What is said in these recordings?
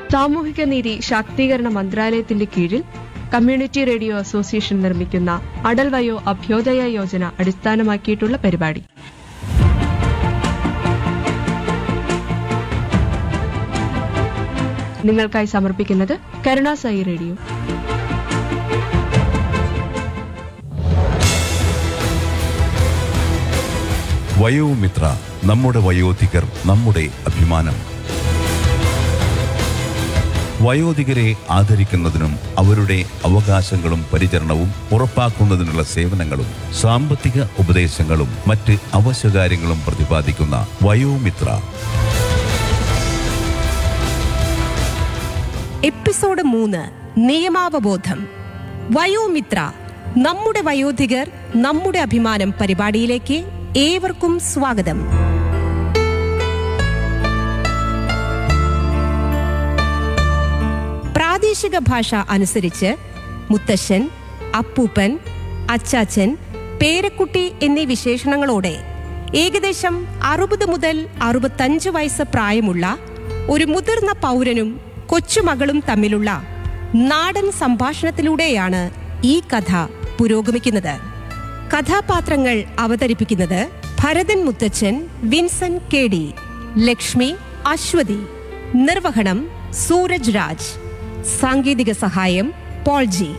സാമൂഹിക നീതി ശാക്തീകരണ മന്ത്രാലയത്തിന്റെ കീഴിൽ കമ്മ്യൂണിറ്റി റേഡിയോ അസോസിയേഷൻ നിർമ്മിക്കുന്ന അടൽ വയോ അഭ്യോദയ യോജന അടിസ്ഥാനമാക്കിയിട്ടുള്ള പരിപാടി നിങ്ങൾക്കായി സമർപ്പിക്കുന്നത് കരുണാസായി റേഡിയോ വയോമിത്ര നമ്മുടെ വയോധികർ നമ്മുടെ അഭിമാനം വയോധികരെ ആദരിക്കുന്നതിനും അവരുടെ അവകാശങ്ങളും പരിചരണവും ഉറപ്പാക്കുന്നതിനുള്ള സേവനങ്ങളും സാമ്പത്തിക ഉപദേശങ്ങളും മറ്റ് അവശ്യകാര്യങ്ങളും പ്രതിപാദിക്കുന്ന വയോമിത്ര എപ്പിസോഡ് മൂന്ന് നിയമാവബോധം വയോമിത്ര നമ്മുടെ വയോധികർ നമ്മുടെ അഭിമാനം പരിപാടിയിലേക്ക് ഏവർക്കും സ്വാഗതം പ്രാദേശിക ഭാഷ അനുസരിച്ച് മുത്തശ്ശൻ അപ്പൂപ്പൻ അച്ചാച്ചൻ പേരക്കുട്ടി എന്നീ വിശേഷണങ്ങളോടെ ഏകദേശം അറുപത് മുതൽ അറുപത്തഞ്ച് വയസ്സ് പ്രായമുള്ള ഒരു മുതിർന്ന പൗരനും കൊച്ചുമകളും തമ്മിലുള്ള നാടൻ സംഭാഷണത്തിലൂടെയാണ് ഈ കഥ പുരോഗമിക്കുന്നത് കഥാപാത്രങ്ങൾ അവതരിപ്പിക്കുന്നത് ഭരതൻ മുത്തച്ഛൻ വിൻസെന്റ് കെ ഡി ലക്ഷ്മി അശ്വതി നിർവഹണം സൂരജ് രാജ് സാങ്കേതിക സഹായം പോൾജി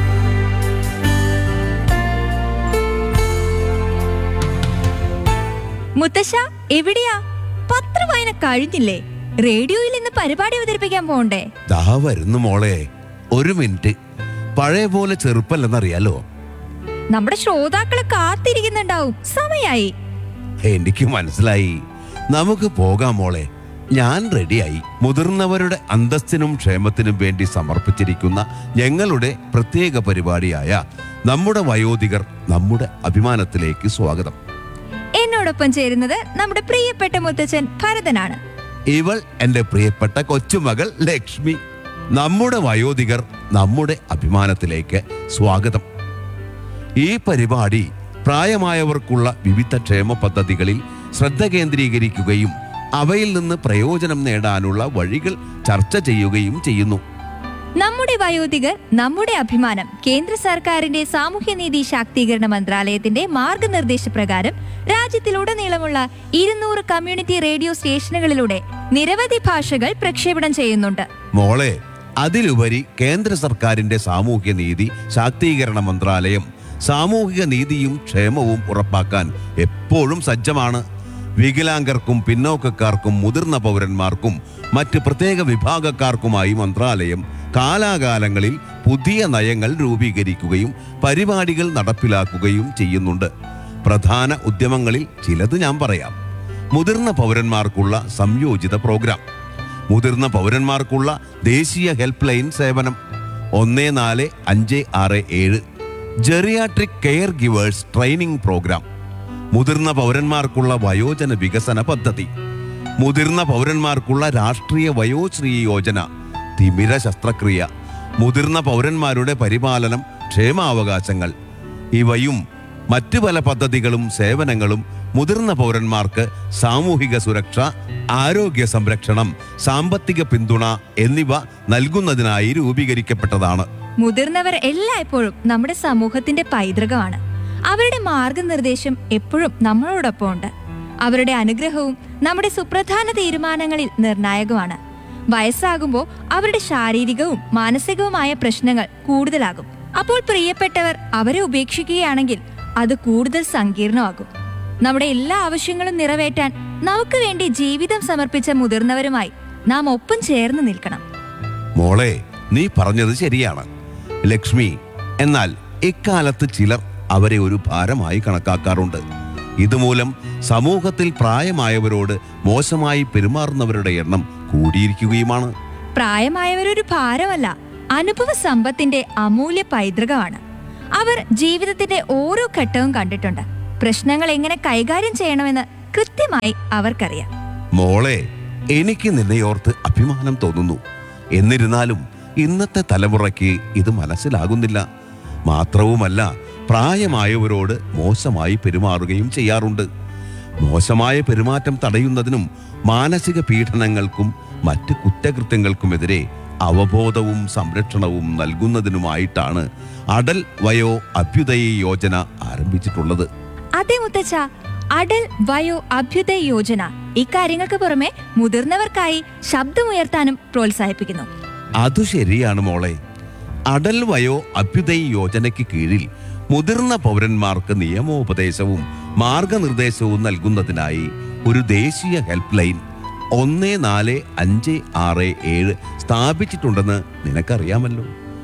മുത്തശ്ശ എവിടെയാ പത്രവായന കഴിഞ്ഞില്ലേ റേഡിയോയിൽ ഇന്ന് പരിപാടി അവതരിപ്പിക്കാൻ പോണ്ടേ ദാ വരുന്നു മോളെ ഒരു മിനിറ്റ് പഴയ പോലെ ചെറുപ്പല്ലെന്നറിയാലോ നമ്മുടെ ശ്രോതാക്കളെ കാത്തിരിക്കുന്നുണ്ടാവും സമയായി എനിക്ക് മനസ്സിലായി നമുക്ക് പോകാം മോളെ ഞാൻ റെഡിയായി മുതിർന്നവരുടെ അന്തസ്സിനും ക്ഷേമത്തിനും വേണ്ടി സമർപ്പിച്ചിരിക്കുന്ന ഞങ്ങളുടെ പ്രത്യേക പരിപാടിയായ നമ്മുടെ വയോധികർ നമ്മുടെ അഭിമാനത്തിലേക്ക് സ്വാഗതം എന്നോടൊപ്പം ചേരുന്നത് നമ്മുടെ പ്രിയപ്പെട്ട മുത്തച്ഛൻ ഭരതനാണ് ഇവൾ എന്റെ പ്രിയപ്പെട്ട കൊച്ചുമകൾ ലക്ഷ്മി നമ്മുടെ വയോധികർ നമ്മുടെ അഭിമാനത്തിലേക്ക് സ്വാഗതം ഈ പരിപാടി പ്രായമായവർക്കുള്ള വിവിധ ക്ഷേമ പദ്ധതികളിൽ ശ്രദ്ധ കേന്ദ്രീകരിക്കുകയും അവയിൽ നിന്ന് പ്രയോജനം നേടാനുള്ള വഴികൾ ചർച്ച ചെയ്യുകയും ചെയ്യുന്നു നമ്മുടെ വയോധികർ നമ്മുടെ അഭിമാനം കേന്ദ്ര സർക്കാരിന്റെ സാമൂഹ്യനീതി ശാക്തീകരണ മന്ത്രാലയത്തിന്റെ മാർഗനിർദ്ദേശപ്രകാരം രാജ്യത്തിലുടനീളമുള്ള ഇരുന്നൂറ് കമ്മ്യൂണിറ്റി റേഡിയോ സ്റ്റേഷനുകളിലൂടെ നിരവധി ഭാഷകൾ പ്രക്ഷേപണം ചെയ്യുന്നുണ്ട് മോളെ അതിലുപരി കേന്ദ്ര സർക്കാരിന്റെ സാമൂഹ്യ നീതി ശാക്തീകരണ മന്ത്രാലയം സാമൂഹിക നീതിയും ക്ഷേമവും ഉറപ്പാക്കാൻ എപ്പോഴും സജ്ജമാണ് വികലാംഗർക്കും പിന്നോക്കക്കാർക്കും മുതിർന്ന പൗരന്മാർക്കും മറ്റ് പ്രത്യേക വിഭാഗക്കാർക്കുമായി മന്ത്രാലയം കാലാകാലങ്ങളിൽ പുതിയ നയങ്ങൾ രൂപീകരിക്കുകയും പരിപാടികൾ നടപ്പിലാക്കുകയും ചെയ്യുന്നുണ്ട് പ്രധാന ഉദ്യമങ്ങളിൽ ചിലത് ഞാൻ പറയാം മുതിർന്ന പൗരന്മാർക്കുള്ള സംയോജിത പ്രോഗ്രാം മുതിർന്ന പൗരന്മാർക്കുള്ള ദേശീയ ഹെൽപ്പ് ലൈൻ സേവനം ഒന്ന് നാല് അഞ്ച് ആറ് ഏഴ് geriatric care givers training programme മുതിർന്ന പൗരന്മാർക്കുള്ള വയോജന വികസന പദ്ധതി മുതിർന്ന പൗരന്മാർക്കുള്ള രാഷ്ട്രീയ വയോശ്രീ യോജന തിമിര ശസ്ത്രക്രിയ മുതിർന്ന പൗരന്മാരുടെ പരിപാലനം ക്ഷേമാവകാശങ്ങൾ ഇവയും മറ്റു പല പദ്ധതികളും സേവനങ്ങളും മുതിർന്ന പൗരന്മാർക്ക് സാമൂഹിക സുരക്ഷ ആരോഗ്യ സംരക്ഷണം സാമ്പത്തിക പിന്തുണ എന്നിവ നൽകുന്നതിനായി രൂപീകരിക്കപ്പെട്ടതാണ് മുതിർന്നവർ എല്ലായ്പ്പോഴും നമ്മുടെ സമൂഹത്തിന്റെ പൈതൃകമാണ് അവരുടെ മാർഗനിർദ്ദേശം എപ്പോഴും നമ്മളോടൊപ്പം ഉണ്ട് അവരുടെ അനുഗ്രഹവും നമ്മുടെ സുപ്രധാന തീരുമാനങ്ങളിൽ നിർണായകമാണ് വയസ്സാകുമ്പോൾ അവരുടെ ശാരീരികവും മാനസികവുമായ പ്രശ്നങ്ങൾ കൂടുതലാകും അപ്പോൾ പ്രിയപ്പെട്ടവർ അവരെ ഉപേക്ഷിക്കുകയാണെങ്കിൽ അത് കൂടുതൽ സങ്കീർണമാകും നമ്മുടെ എല്ലാ ആവശ്യങ്ങളും നിറവേറ്റാൻ നമുക്ക് വേണ്ടി ജീവിതം സമർപ്പിച്ച മുതിർന്നവരുമായി നാം ഒപ്പം ചേർന്ന് നിൽക്കണം മോളെ നീ പറഞ്ഞത് ശരിയാണ് ലക്ഷ്മി എന്നാൽ ഇക്കാലത്ത് ചിലർ അവരെ ഒരു ഭാരമായി കണക്കാക്കാറുണ്ട് ഇതുമൂലം സമൂഹത്തിൽ പ്രായമായവരോട് മോശമായി പെരുമാറുന്നവരുടെ എണ്ണം കൂടിയിരിക്കുകയുമാണ് പ്രായമായവരൊരു ഭാരമല്ല അനുഭവ സമ്പത്തിന്റെ അമൂല്യ പൈതൃകമാണ് അവർ ജീവിതത്തിന്റെ ഓരോ ഘട്ടവും കണ്ടിട്ടുണ്ട് പ്രശ്നങ്ങൾ എങ്ങനെ കൈകാര്യം ചെയ്യണമെന്ന് കൃത്യമായി അവർക്കറിയാം മോളെ എനിക്ക് നിന്നെയോർത്ത് അഭിമാനം തോന്നുന്നു എന്നിരുന്നാലും ഇന്നത്തെ തലമുറയ്ക്ക് ഇത് മനസ്സിലാകുന്നില്ല മാത്രവുമല്ല പ്രായമായവരോട് മോശമായി പെരുമാറുകയും ചെയ്യാറുണ്ട് മോശമായ പെരുമാറ്റം തടയുന്നതിനും മാനസിക പീഡനങ്ങൾക്കും മറ്റ് കുറ്റകൃത്യങ്ങൾക്കുമെതിരെ അവബോധവും സംരക്ഷണവും നൽകുന്നതിനുമായിട്ടാണ് അടൽ വയോ അഭ്യുദയ യോജന ആരംഭിച്ചിട്ടുള്ളത് അതെ മുത്തച്ഛ അടൽ വയോ അഭ്യുദയ യോജന ഇക്കാര്യങ്ങൾക്ക് പുറമെ മുതിർന്നവർക്കായി ശബ്ദമുയർത്താനും പ്രോത്സാഹിപ്പിക്കുന്നു അതു ശരിയാണ് മോളെ അടൽ വയോ അഭ്യുദയ യോജനയ്ക്ക് കീഴിൽ മുതിർന്ന പൗരന്മാർക്ക് നിയമോപദേശവും മാർഗനിർദ്ദേശവും നൽകുന്നതിനായി ഒരു ദേശീയ ഹെൽപ്പ് ലൈൻ ഒന്ന് നാല് അഞ്ച് ആറ് ഏഴ് സ്ഥാപിച്ചിട്ടുണ്ടെന്ന് നിനക്കറിയാമല്ലോ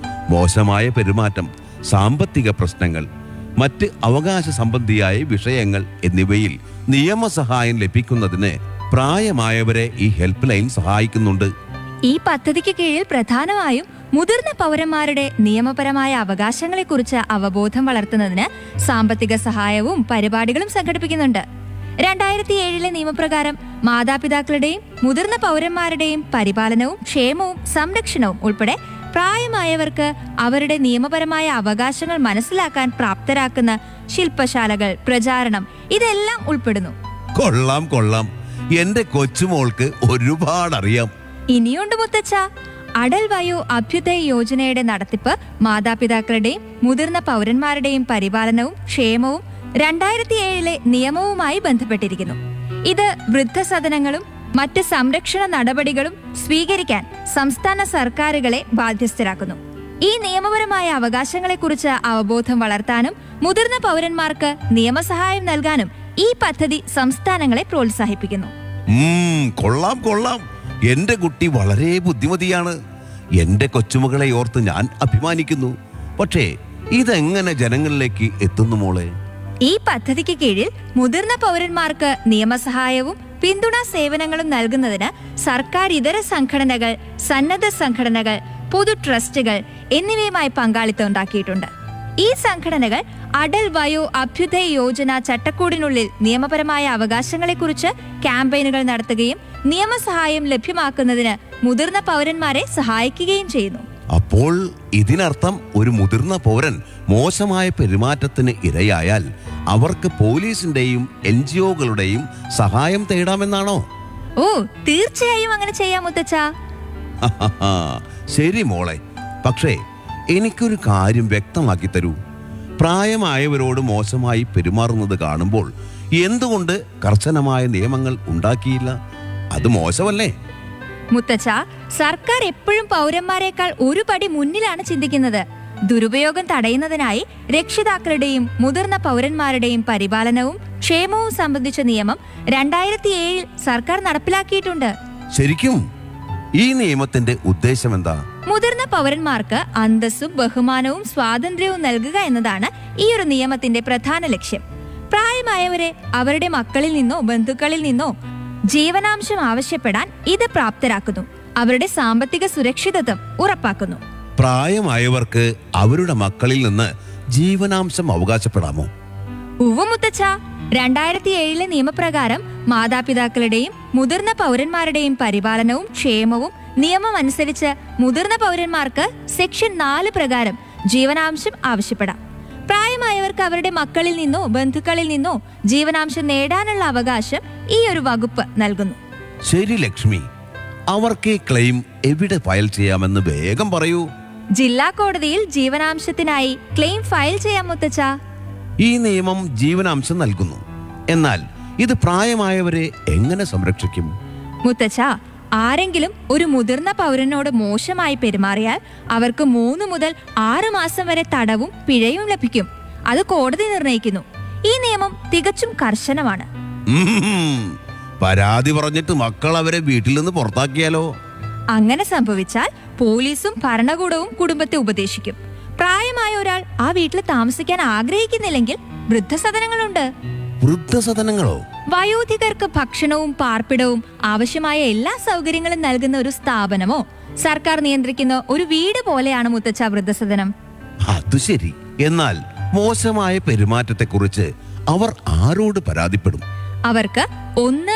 മോശമായ പെരുമാറ്റം സാമ്പത്തിക പ്രശ്നങ്ങൾ മറ്റ് അവകാശ സംബന്ധിയായ വിഷയങ്ങൾ എന്നിവയിൽ നിയമസഹായം ലഭിക്കുന്നതിന് പ്രായമായവരെ ഈ ഹെൽപ്പ് ലൈൻ സഹായിക്കുന്നുണ്ട് ഈ പദ്ധതിക്ക് കീഴിൽ പ്രധാനമായും മുതിർന്ന പൗരന്മാരുടെ നിയമപരമായ അവകാശങ്ങളെക്കുറിച്ച് അവബോധം വളർത്തുന്നതിന് സാമ്പത്തിക സഹായവും പരിപാടികളും സംഘടിപ്പിക്കുന്നുണ്ട് രണ്ടായിരത്തി ഏഴിലെ നിയമപ്രകാരം മാതാപിതാക്കളുടെയും മുതിർന്ന പൗരന്മാരുടെയും പരിപാലനവും ക്ഷേമവും സംരക്ഷണവും ഉൾപ്പെടെ പ്രായമായവർക്ക് അവരുടെ നിയമപരമായ അവകാശങ്ങൾ മനസ്സിലാക്കാൻ പ്രാപ്തരാക്കുന്ന ശില്പശാലകൾ പ്രചാരണം ഇതെല്ലാം ഉൾപ്പെടുന്നു കൊള്ളാം കൊള്ളാം എന്റെ കൊച്ചുമോൾക്ക് ഒരുപാട് അറിയാം ഇനിയുണ്ട് മുത്തച്ഛ അടൽ വയോ അഭ്യുദയ യോജനയുടെ നടത്തിപ്പ് മാതാപിതാക്കളുടെയും മുതിർന്ന പൗരന്മാരുടെയും പരിപാലനവും ക്ഷേമവും രണ്ടായിരത്തി ഏഴിലെ നിയമവുമായി ബന്ധപ്പെട്ടിരിക്കുന്നു ഇത് വൃദ്ധസദനങ്ങളും മറ്റ് സംരക്ഷണ നടപടികളും സ്വീകരിക്കാൻ സംസ്ഥാന സർക്കാരുകളെ ബാധ്യസ്ഥരാക്കുന്നു ഈ നിയമപരമായ അവകാശങ്ങളെക്കുറിച്ച് അവബോധം വളർത്താനും മുതിർന്ന പൗരന്മാർക്ക് നിയമസഹായം നൽകാനും ഈ പദ്ധതി സംസ്ഥാനങ്ങളെ പ്രോത്സാഹിപ്പിക്കുന്നു ഉം, കൊള്ളാം കൊള്ളാം എന്റെ കുട്ടി വളരെ ബുദ്ധിമതിയാണ് എന്റെ കൊച്ചുമകളെ ഓർത്ത് ഞാൻ അഭിമാനിക്കുന്നു പക്ഷേ ഇതെങ്ങനെ ജനങ്ങളിലേക്ക് എത്തുന്നു മോളെ ഈ പദ്ധതിക്ക് കീഴിൽ മുതിർന്ന പൗരന്മാർക്ക് നിയമസഹായവും പിന്തുണാ സേവനങ്ങളും നൽകുന്നതിന് സർക്കാർ ഇതര സംഘടനകൾ സന്നദ്ധ സംഘടനകൾ പൊതു ട്രസ്റ്റുകൾ എന്നിവയുമായി പങ്കാളിത്തം ഉണ്ടാക്കിയിട്ടുണ്ട് ഈ സംഘടനകൾ അടൽ വയോ അഭ്യുദയ യോജന ചട്ടക്കൂടിനുള്ളിൽ നിയമപരമായ അവകാശങ്ങളെക്കുറിച്ച് ക്യാമ്പയിനുകൾ നടത്തുകയും നിയമസഹായം ലഭ്യമാക്കുന്നതിന് മുതിർന്ന പൗരന്മാരെ സഹായിക്കുകയും ചെയ്യുന്നു അപ്പോൾ ഇതിനർത്ഥം ഒരു മുതിർന്ന പൗരൻ മോശമായ പെരുമാറ്റത്തിന് ഇരയായാൽ അവർക്ക് പോലീസിന്റെയും എൻ ജി ഒകളുടെയും സഹായം തേടാമെന്നാണോ ഓ തീർച്ചയായും അങ്ങനെ ചെയ്യാം മുത്തച്ഛ ഹഹഹാ, ശരി മോളെ പക്ഷേ എനിക്കൊരു കാര്യം വ്യക്തമാക്കി തരൂ പ്രായമായവരോട് മോശമായി പെരുമാറുന്നത് കാണുമ്പോൾ എന്തുകൊണ്ട് കർശനമായ നിയമങ്ങൾ ഉണ്ടാക്കിയില്ല അത് മോശമല്ലേ മുത്തച്ഛ സർക്കാർ എപ്പോഴും പൗരന്മാരെക്കാൾ ഒരു പടി മുന്നിലാണ് ചിന്തിക്കുന്നത് ദുരുപയോഗം തടയുന്നതിനായി രക്ഷിതാക്കളുടെയും മുതിർന്ന പൗരന്മാരുടെയും പരിപാലനവും ക്ഷേമവും സംബന്ധിച്ച നിയമം രണ്ടായിരത്തി ഏഴിൽ സർക്കാർ നടപ്പിലാക്കിയിട്ടുണ്ട് ശരിക്കും ഈ നിയമത്തിന്റെ ഉദ്ദേശം എന്താ മുതിർന്ന പൗരന്മാർക്ക് അന്തസ്സും ബഹുമാനവും സ്വാതന്ത്ര്യവും നൽകുക എന്നതാണ് ഈ ഒരു നിയമത്തിന്റെ പ്രധാന ലക്ഷ്യം പ്രായമായവരെ അവരുടെ മക്കളിൽ നിന്നോ ബന്ധുക്കളിൽ നിന്നോ ജീവനാംശം ആവശ്യപ്പെടാൻ ഇത് പ്രാപ്തരാക്കുന്നു അവരുടെ സാമ്പത്തിക സുരക്ഷിതത്വം ഉറപ്പാക്കുന്നു പ്രായമായവർക്ക് അവരുടെ മക്കളിൽ നിന്ന് ജീവനാംശം അവകാശപ്പെടാമോ ഉവ്വ് മുത്തച്ഛ രണ്ടായിരത്തി ഏഴിലെ നിയമപ്രകാരം മാതാപിതാക്കളുടെയും മുതിർന്ന പൗരന്മാരുടെയും പരിപാലനവും ക്ഷേമവും നിയമം അനുസരിച്ച് മുതിർന്ന പൗരന്മാർക്ക് സെക്ഷൻ നാല് പ്രകാരം ജീവനാംശം ആവശ്യപ്പെടാം പ്രായമായവർക്ക് അവരുടെ മക്കളിൽ നിന്നോ ബന്ധുക്കളിൽ നിന്നോ ജീവനാംശം നേടാനുള്ള അവകാശം ഈ ഒരു വകുപ്പ് നൽകുന്നു ശരി ലക്ഷ്മി അവർക്ക് ഈ ക്ലെയിം എവിടെ ഫയൽ ചെയ്യാമെന്ന് വേഗം പറയൂ ജില്ലാ കോടതിയിൽ ജീവനാംശത്തിനായി ക്ലെയിം ഫയൽ ചെയ്യാം മുത്തച്ഛ ഈ നിയമം ജീവനാംശം നൽകുന്നു എന്നാൽ ഇത് പ്രായമായവരെ എങ്ങനെ സംരക്ഷിക്കും മുത്തച്ഛ ആരെങ്കിലും ഒരു മുതിർന്ന പൗരനോട് മോശമായി പെരുമാറിയാൽ അവർക്ക് മൂന്ന് മുതൽ ആറ് മാസം വരെ തടവും പിഴയും ലഭിക്കും അത് കോടതി നിർണയിക്കുന്നു ഈ നിയമം തികച്ചും കർശനമാണ് ഉം. പരാതി പറഞ്ഞിട്ട് മക്കൾ അവരെ വീട്ടിൽ നിന്ന് പുറത്താക്കിയാലോ അങ്ങനെ സംഭവിച്ചാൽ പോലീസും ഭരണകൂടവും കുടുംബത്തെ ഉപദേശിക്കും പ്രായമായ ഒരാൾ ആ വീട്ടിൽ താമസിക്കാൻ ആഗ്രഹിക്കുന്നില്ലെങ്കിൽ വൃദ്ധസദനങ്ങളുണ്ട് വൃദ്ധസദനങ്ങളോ വയോധികർക്ക് ഭക്ഷണവും പാർപ്പിടവും ആവശ്യമായ എല്ലാ സൗകര്യങ്ങളും നൽകുന്ന ഒരു സ്ഥാപനമോ സർക്കാർ നിയന്ത്രിക്കുന്ന ഒരു വീട് പോലെയാണ് മുത്തച്ഛ വൃദ്ധസദനം അത് ശരി എന്നാൽ മോശമായ പെരുമാറ്റത്തെക്കുറിച്ച് അവർ ആരോട് പരാതിപ്പെടും അവർക്ക് ഒന്ന്